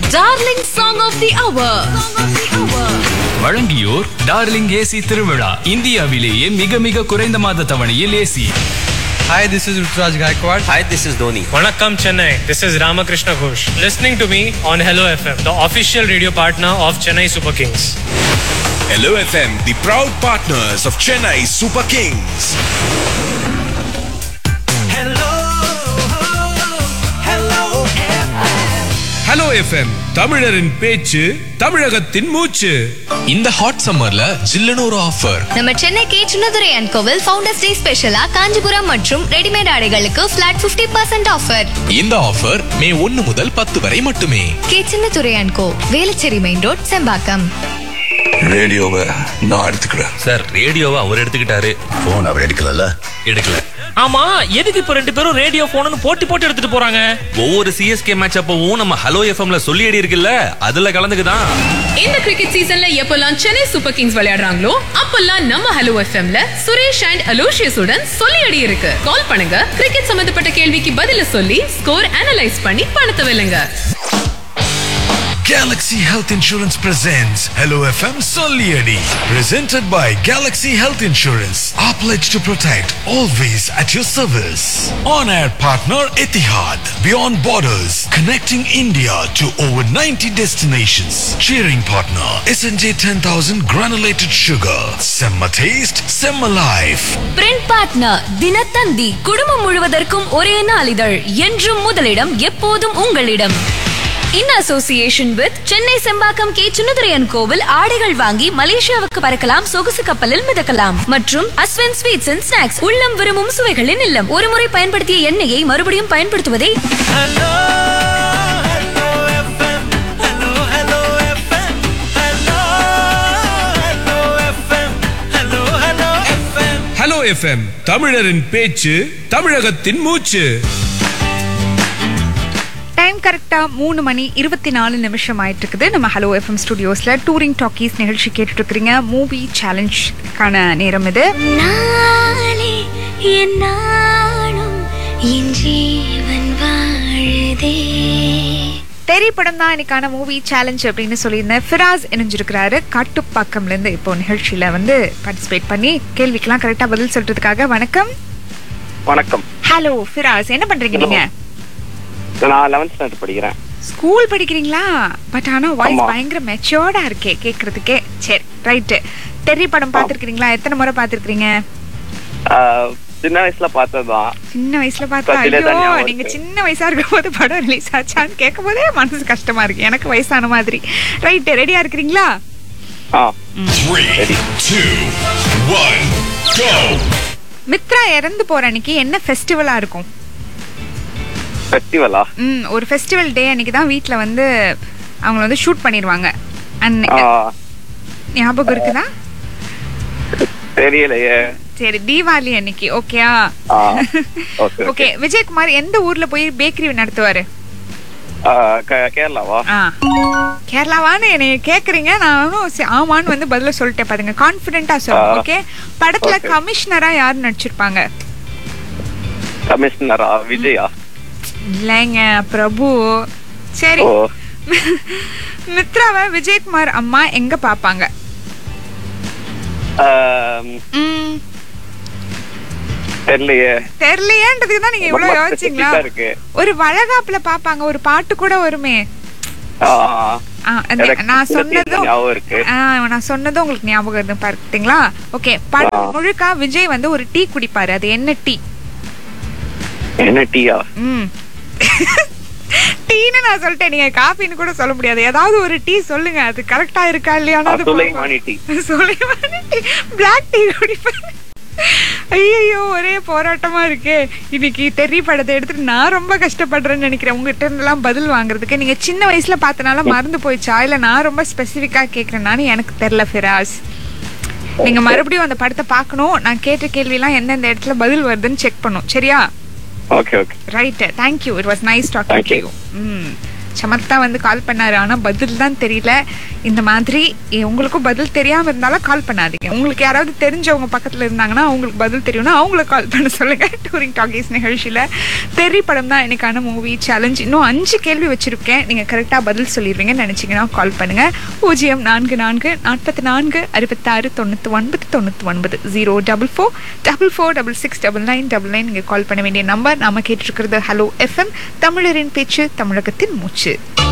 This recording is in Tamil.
Darling song of the hour வழங்கியோர் டார்லிங் ஏசி திருவிழா இந்தியாவிலேயே மிக மிக குறைந்த மாத தவணையில் AC Hi, this is Ruturaj Gaikwad. Hi, this is Dhoni. Vanakkam Chennai. This is Ramakrishna Ghosh. Listening to me on Hello FM, the official radio partner of Chennai Super Kings. Hello FM, the proud partners of Chennai Super Kings. Hello FM தமிழரின் பேச்சு தமிழகத்தின் மூச்சு இந்த ஹாட் சம்மர்ல ஜில்லுன்னு ஒரு ஆஃபர் நம்ம சென்னை கே சுனதுரை அண்ட் கோவில் ஃபவுண்டர்ஸ் டே ஸ்பெஷலா காஞ்சிபுரம் மற்றும் ரெடிமேட் ஆடைகளுக்கு ஃபிளாட் 50% பர்சன்ட் ஆஃபர் இந்த ஆஃபர் மே ஒன்னு முதல் பத்து வரை மட்டுமே K Chinnadurai and co Velachery main road Sembakkam ரேடியோவை நான் எடுத்துக்கிறேன் சார் ரேடியோவை அவர் எடுத்துக்கிட்டாரு போன் அவர் எடுக்கல எடுக்கல ஆமா எதுக்கு இப்ப ரெண்டு பேரும் ரேடியோ போன்னு போட்டி போட்டு எடுத்துட்டு போறாங்க ஒவ்வொரு சிஎஸ்கே மேட்ச் அப்பவும் நம்ம ஹலோ எஃப்எம்ல சொல்லி அடி இருக்குல்ல அதுல கலந்துக்குதான் இந்த கிரிக்கெட் சீசன்ல எப்பெல்லாம் சென்னை சூப்பர் கிங்ஸ் விளையாடுறாங்களோ அப்பெல்லாம் நம்ம ஹலோ எஃப்எம்ல சுரேஷ் அண்ட் அலோஷியஸ் உடன் சொல்லி அடி இருக்கு கால் பண்ணுங்க கிரிக்கெட் சம்பந்தப்பட்ட கேள்விக்கு பதில சொல்லி ஸ்கோர் அனலைஸ் பண்ணி பணத்தை வெல்லுங்க Galaxy Health Insurance presents Hello FM Solieri. Presented by Galaxy Health Insurance. Our pledge to protect, always at your service. On air partner Etihad. Beyond borders, connecting India to over 90 destinations. Cheering partner SNJ 10000 granulated sugar. Semma taste, Semma life. Print partner Dinathanthi குடும்பம் முழுவதற்கும் ஒரே நாளிதழ் என்றும் முதலிடம் எப்போதும் உங்களிடம் in association with Chennai Sembakkam K Sunadurayan கோவில் ஆடைகள் வாங்கி மலேசியாவுக்கு பறக்கலாம் சொகுசு கப்பலில் மிதக்கலாம் மற்றும் அஸ்வன் ஸ்வீட்ஸ் அண்ட் ஸ்நாக்ஸ் உள்ளம் விரும்பும் சுவைகளின் இல்லம் ஒருமுறை பயன்படுத்திய எண்ணெயை மறுபடியும் பயன்படுத்துவதை ஹலோ எஃப்எம் தமிழரின் பேச்சு தமிழகத்தின் மூச்சு டைம் கரெக்டா மூணு மணி இருபத்தி நாலு நிமிஷம் ஆயிட்டு இருக்குது நம்ம ஹலோ எஃப்எம் ஸ்டுடியோஸ்ல டூரிங் டாக்கீஸ் நிகழ்ச்சி கேட்டுட்டு இருக்கிறீங்க மூவி சேலஞ்சுக்கான நேரம் இது நாளே என் நாளும் என் ஜீவன் வாழுதே தெரி படம் தான் இன்னைக்கான மூவி சேலஞ்ச் அப்படின்னு சொல்லியிருந்தேன் ஃபிராஸ் இணைஞ்சிருக்கிறாரு காட்டுப்பாக்கம்ல இருந்து இப்போ நிகழ்ச்சியில வந்து பார்ட்டிசிபேட் பண்ணி கேள்விக்கெல்லாம் கரெக்டா பதில் சொல்றதுக்காக வணக்கம் வணக்கம் ஹலோ ஃபிராஸ் என்ன பண்றீங்க நீங்க நான் லெவன்த் ஸ்டாண்டர்ட் படிக்கிறேன் ஸ்கூல் படிக்கிறீங்களா பட் ஆனா வாய்ஸ் ஆமா. பயங்கர மெச்சோர்டா இருக்கே கேக்குறதுக்கே சரி ரைட்டு தெரி படம் பார்த்திருக்கீங்களா எத்தனை முறை பார்த்திருக்கீங்க ஆஹ், சின்ன வயசுல பார்த்ததுதான் சின்ன வயசுல பார்த்தா பத்திலே ஐயோ தான் ஞாபகம் நீங்க இருக்கு. சின்ன வயசா இருக்கும் போது படம் ரிலீஸ் ஆச்சான்னு கேட்கும் போதே மனசு கஷ்டமா இருக்கு எனக்கு வயசான மாதிரி ரைட் ரெடியா இருக்கிறீங்களா ஆ Three, Ready. two, one, go! Mitra இறந்து போற அன்னைக்கு என்ன ஃபெஸ்டிவலா இருக்கும் ஃபெஸ்டிவலா ம் ஒரு ஃபெஸ்டிவல் டே அன்னைக்கு தான் வீட்ல வந்து அவங்க வந்து ஷூட் பண்ணிடுவாங்க அன்னை ஞாபகம் இருக்குதா தெரியலையே சரி தீபாவளி அன்னைக்கு ஓகேயா ஆ, okay, ஓகே விஜயகுமார் எந்த ஊர்ல போய் பேக்கரி நடத்துவாரு ஆஹ், கே- கேரளாவா ஆ கேரளாவான்னு என்னை கேக்குறீங்க நானும் சரி, ஆமான்னு வந்து பதில சொல்லிட்டேன் பாருங்க கான்பிடென்ட்டா சொல்லுங்க ஆ. ஓகே படத்துல Okay. கமிஷனரா யார் நடிச்சிருப்பாங்க கமிஷனரா விஜயா இல்லைங்க பிரபு சரி ஓ மித்ராவை விஜயகுமார் அம்மா எங்க பாப்பாங்க ஆம், ம், தெரியலையே தெரியலையேன்றதுக்கு தான் நீங்க இவ்வளவு ரொம்ப யோசிச்சீங்களா specific-ஆ இருக்கு ஒரு வளகாப்புல பாப்பாங்க ஒரு பாட்டு கூட வருமே ஆ, ஆ, அந்த- எனக்கு நான் சில பேர் சொன்னதும் ஞாபகம் இருக்கு ஆ, நான் சொன்னதும் உங்களுக்கு ஞாபகம் இருக்கு பார்த்தீங்களா ஓகே படம் ஆ. முழுக்க விஜய் வந்து ஒரு டீ குடிப்பாரு அது என்ன டீ என்ன டீயா ம் டீன்னு நான் சொல்லிட்டேன் நீங்க காஃபின்னு கூட சொல்ல முடியாது ஏதாவது ஒரு டீ சொல்லுங்க அது கரெக்டா இருக்கா இல்லையானு அது சுலைமானி டீ சுலைமானி டீ பிளாக் டீ குடிப்பேன் ஐயோ ஒரே போராட்டமா இருக்கே இன்னைக்கு தெரி படத்தை எடுத்துட்டு நான் ரொம்ப கஷ்டப்படுறேன்னு நினைக்கிறேன் உங்ககிட்ட இருந்தெல்லாம் பதில் வாங்குறதுக்கு நீங்க சின்ன வயசுல பார்த்தனால மறந்து போயிச்சா இல்ல நான் ரொம்ப ஸ்பெசிஃபிக்கா கேக்குறேனான்னு எனக்கு தெரியல ஃபிராஸ் நீங்க மறுபடியும் அந்த படத்தை பார்க்கணும் நான் கேட்ட கேள்வியெல்லாம் எந்தெந்த இடத்துல பதில் வருதுன்னு செக் பண்ணும் சரியா okay okay right thank you it was nice talking Thank to you. You hmm Samartha வந்து கால் பண்ணாரு ஆனால் பதில் தான் தெரியல இந்த மாதிரி எ- உங்களுக்கும் பதில் தெரியாமல் இருந்தாலும் கால் பண்ணாதீங்க உங்களுக்கு யாராவது தெரிஞ்சவங்க பக்கத்தில் இருந்தாங்கன்னா அவங்களுக்கு பதில் தெரியும்னா அவங்கள கால் பண்ண சொல்லுங்க டூரிங் டாக்கீஸ் நிகழ்ச்சியில் தெரி படம் தான் எனக்கான மூவி சேலஞ்ச் இன்னும் அஞ்சு கேள்வி வச்சிருக்கேன் நீங்கள் கரெக்டாக பதில் சொல்லிடுவீங்கன்னு நினச்சிங்கன்னா கால் பண்ணுங்க பூஜ்ஜியம் நான்கு நான்கு நாற்பத்தி நான்கு அறுபத்தாறு தொண்ணூற்றி ஒன்பது தொண்ணூற்றி ஒன்பது zero double four double four double six double nine double nine நீங்கள் கால் பண்ண வேண்டிய நம்பர் நாம கேட்டிருக்கிறது ஹலோ எஃப்எம் தமிழரின் பேச்சு தமிழகத்தின் மூச்சு